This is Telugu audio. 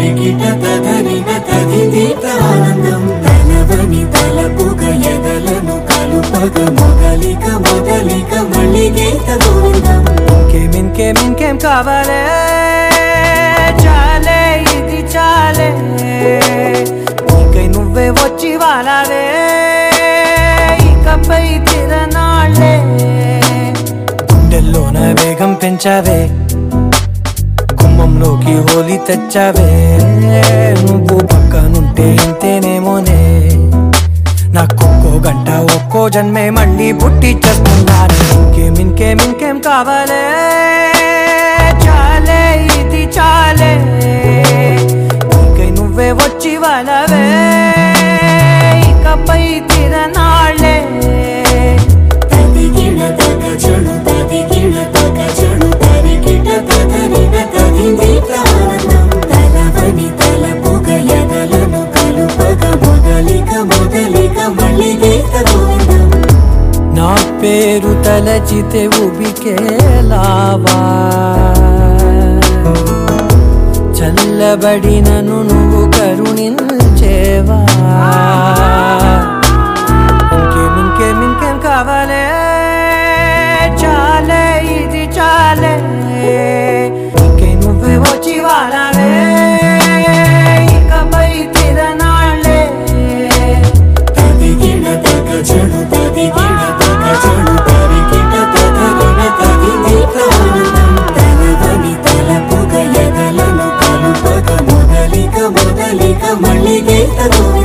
తరికిట తదరిన తదిదీత ఆనందం తలవని తలపుగ ఎదలను కలుపగ మొదలిక మొదలిక మళ్ళీ గీత గోవిందం ఇంకేం ఇంకేం ఇంకేం కావాలే చాలే ఇది చాలే నీకై నువ్వే వచ్చి వాలావే ఇకపై తిరనాళ్ళే గుండెల్లోన వేగం పెంచావే గుమ్మంలోకి హోలీ తెచ్చావే నువ్వు పక్కనుంటే ఇంతేనేమోనే నాకొక్కో గంట ఒక్కో జన్మే మళ్ళీ పుట్టి చేస్తున్నాను ఇంకేం ఇంకేం ఇంకేం కావాలే చాలే ఇది చాలే నీకై నువ్వే వచ్చి వాళ్ళవే ఇకపై తిరనాళ్ళే తదిగిణ తగ చెడు తదిగిణ తగ చెడు తరికిట తదరిన తదిదీత ఆనందం తలవని తలపుగ ఎదలను కలుపగ మొదలిక మొదలిక మళ్ళీ గీత గోవిందం నా పేరు తలచితే ఉబికేలావా చల్లబడినను నువ్వు కరుణించేవా ఇంకేం ఇంకేం ఇంకేం కావాలే చాలే ఇది చాలే ఇంకే నువ్వే వచ్చి వాడాలే ఇకపై తిరనాళ్ళే తదిగిణ తగ చెడు తదిగిణ తగ చెడు తరికిట తదరిన తదిదీత ఆనందం తలవని తలపుగ ఎదలను కలుపగ మొదలిక మొదలిక మళ్ళీ గీత గోవిందం